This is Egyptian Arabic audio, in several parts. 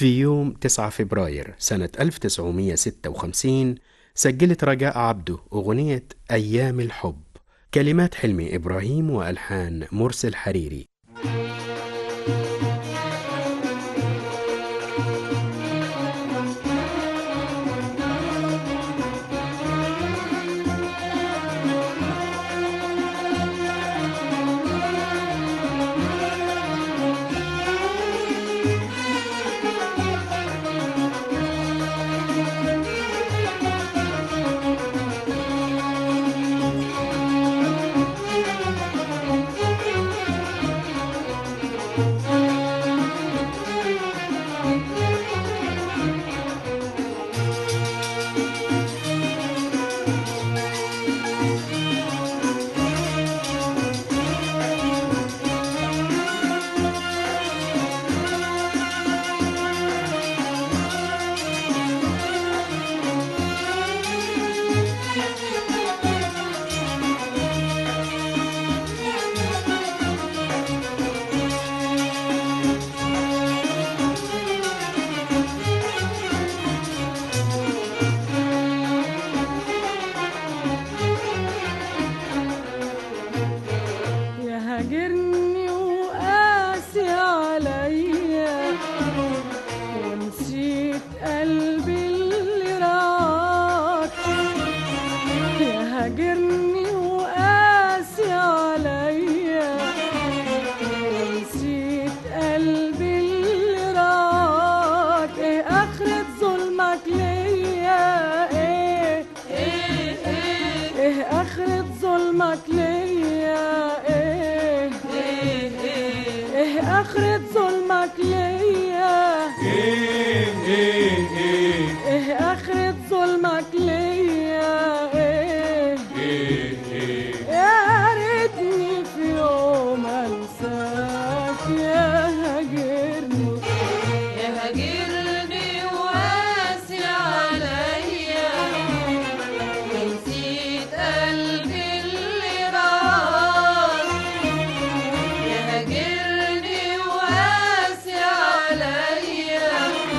في يوم 9 فبراير سنة 1956 سجلت رجاء عبده أغنية أيام الحب كلمات حلمي إبراهيم وألحان مرسل حريري يهاجرني وقاسي عليا ونسيت قلبي اللي راك يهاجرني وقاسي عليا ونسيت قلبي اللي راك ايه اخرة ظلمك ليا ايه ايه ايه ايه اخرة ظلمك ليا ايه ايه ايه ايه اخرة ظلمك ليا ايه ايه ايه ايه اخرة ظلمك ليا ايه ايه ايه يا ريتني في يوم انساك يا هاجرني يهاجرني وقاسي عليا ونسيت قلبي اللي راح يهاجرني وقاسي عليا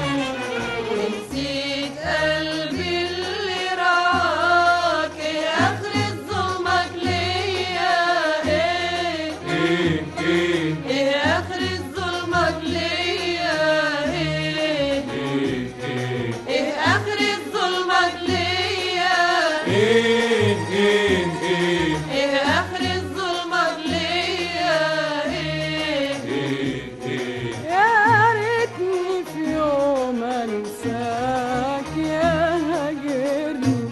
ونسيت قلبي اللي راح اخر ظلمك ليا ايه ايه ايه ايه اخر ظلمك ليا ايه ايه ايه ايه اخر ظلمك ليا ايه ايه ايه ايه اخر ظلمك ليا ايه ايه ايه يا ريتني في يوم انساك يا هاجرني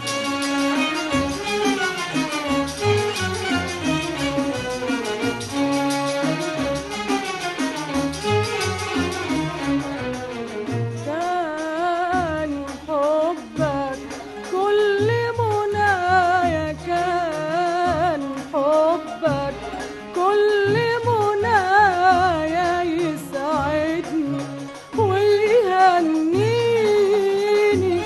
كان حبك كل منايا كان حبك كل منايا يسعدني ويهنيني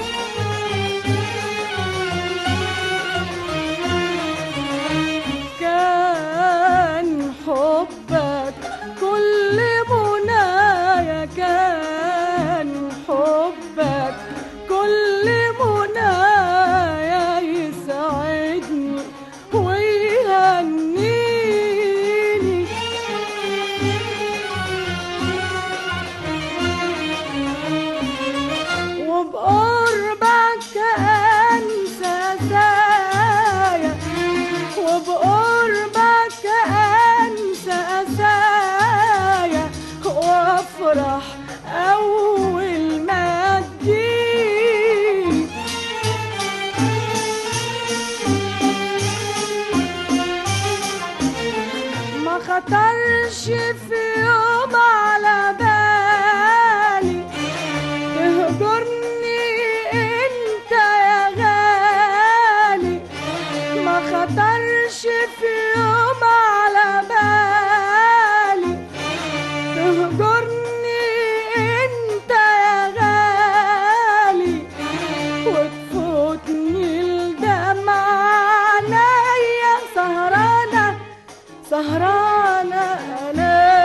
كان حبك كل منايا كان حبك كل منايا يسعدني ويهنيني وبقربك انسى زايا وبقربك انسى اسايا وافرح اول ما تجيني ما خطرش في يوم على بالي تهجرني انت يا غالي ما خطرش في يوم على بالي تهجرني انت يا غالي وتفوتني الدمع عينيا سهرانة سهرانة أنا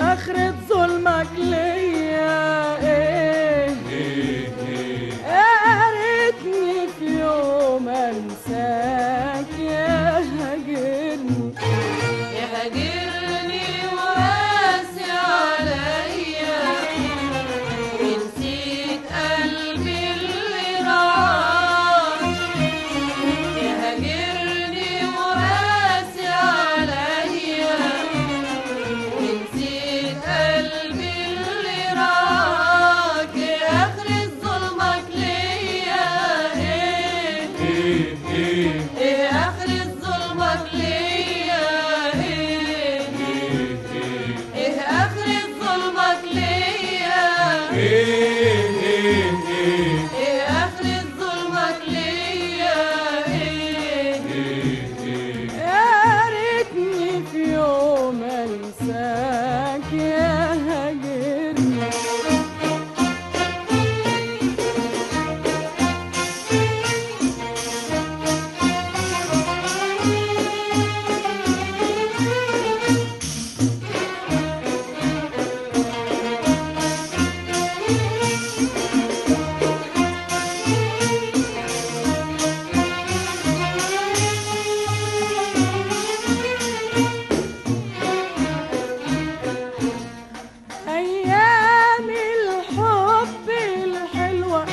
اخرة ظلمك ليا ايه ايه ايه يا ريتني في يوم انساك يا هاجرني يهاجرني وقاسي عليا ونسيت قلبي اللي رعاك يهاجرني وقاسي عليا ونسيت قلبي اللي رعاك آخر ظلمك ليا ايه ايه ايه ايه آخر ظلمك ليا ايه ايه ايه ايه اخر ظلمك ليا ايه ايه ايه ايه اخر ظلمك ليا ايه ايه ايه يا ريتني في يوم انساك يا هاجرني أيام الحب الحلوة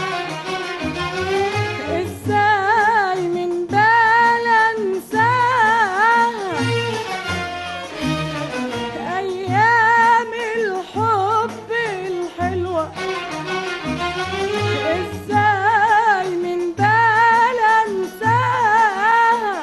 إزاي من بال أنساها أيام الحب الحلوة إزاي من بال أنساها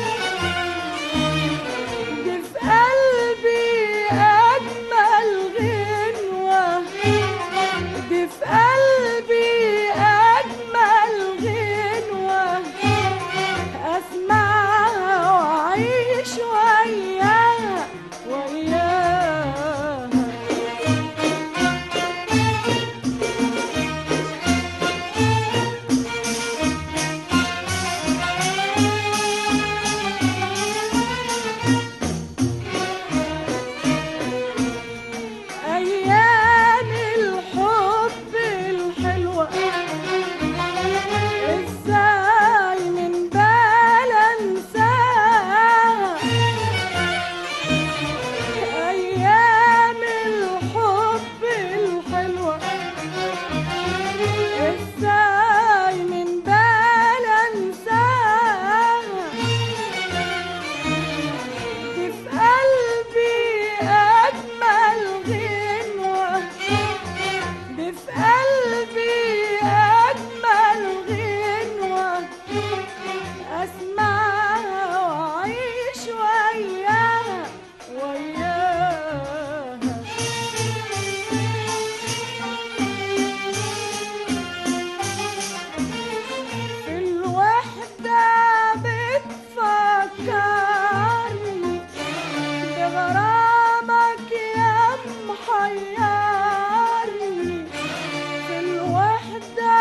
دي في قلبي أجمل غنوة دي في قلبي أجمل غنوة أسمعها وأعيش وياها وياها أيام الحب الحلوة إزاي من بال أنساها أيام الحب الحلوة إزاي من بال أنساها دي في قلبي أجمل غنوة دي في قلبي أجمل غنوة أسمعها وأعيش وياها وياها في الوحدة بتفكرني بغرامك يا محيرني في الوحدة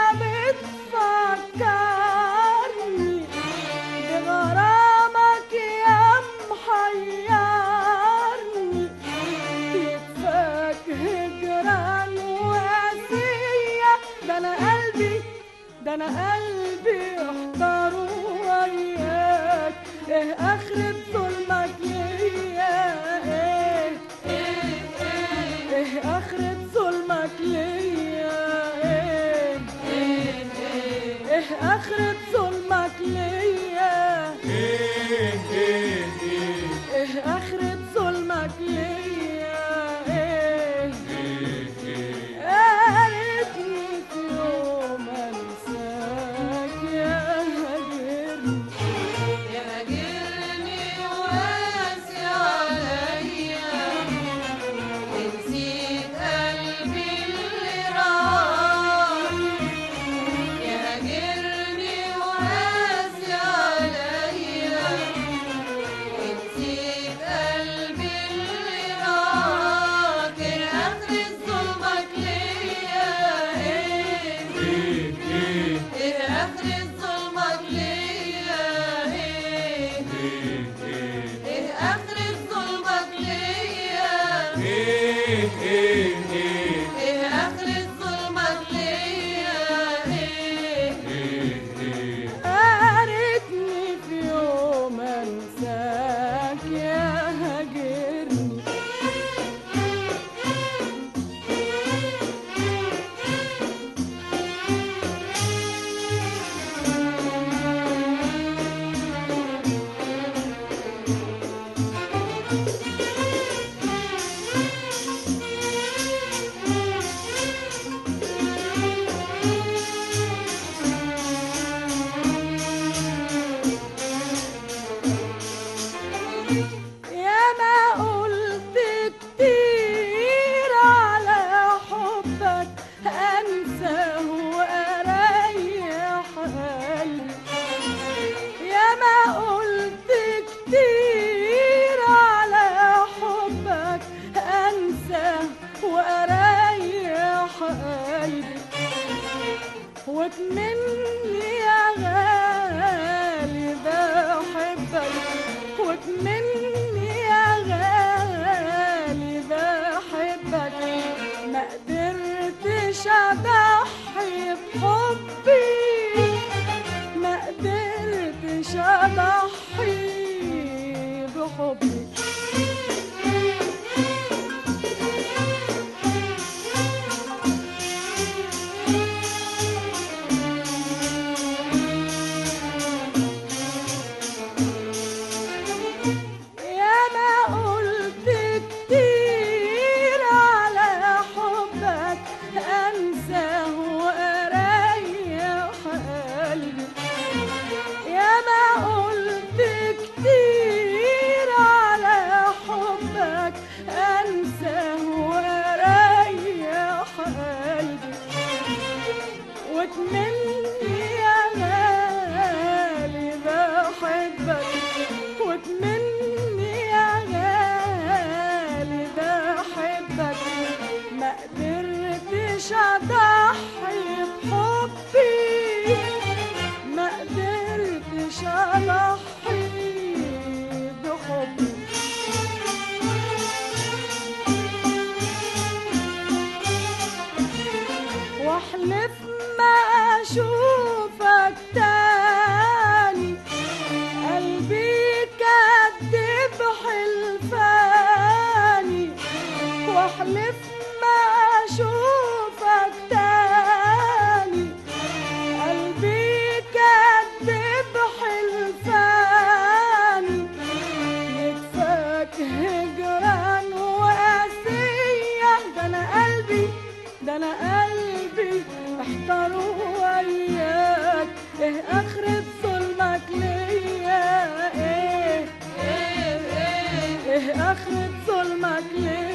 بتفكرني بغرامك يا محيرني كتفك هجران وقاسية ده أنا قلبي ده أنا قلبي احتار وياك إيه آخرة ظلمك ليا إيه إيه آخرة ظلمك ليا إيه إيه آخرة ظلمك ليا ايه ايه ايه إيه آخرة ظلمك ليا إيه ايه ايه يا ريتني في يوم أنساك يا هاجرني يهاجرني وقاسي ايه ايه ايه ايه اخرة ظلمك ليا ايه ايه ايه قارتني في يوم انساك يا هاجرني يا ما قلت كتير على حبك انساه واريح قلبي يا ما قلت كتير على حبك انساه واريح قلبي واتمني يا غالي بحبك واتمني يا غالي بحبك ما قدرتش اضحي بحبي ما قدرتش اضحي بحبي يا ما قلت كتير على حبك انساه واريح قلبي يا ما قلت كتير على حبك انساه واريح قلبي واتمني يا غالي بحبك واتمني يا غالي بحبك ما قدرتش اضحي بحبي ما قدرتش اضحي بحبي واحلف ما اشوفك تاني قلبي كدب حلفاني واحلف ما اشوفك تاني قلبي كدب حلفاني يكفاك هجران وقاسية ده انا قلبي ده انا قلبي محتار وياك ايه اخرة ظلمك ليا ايه ايه ايه ايه اخرة ظلمك ليا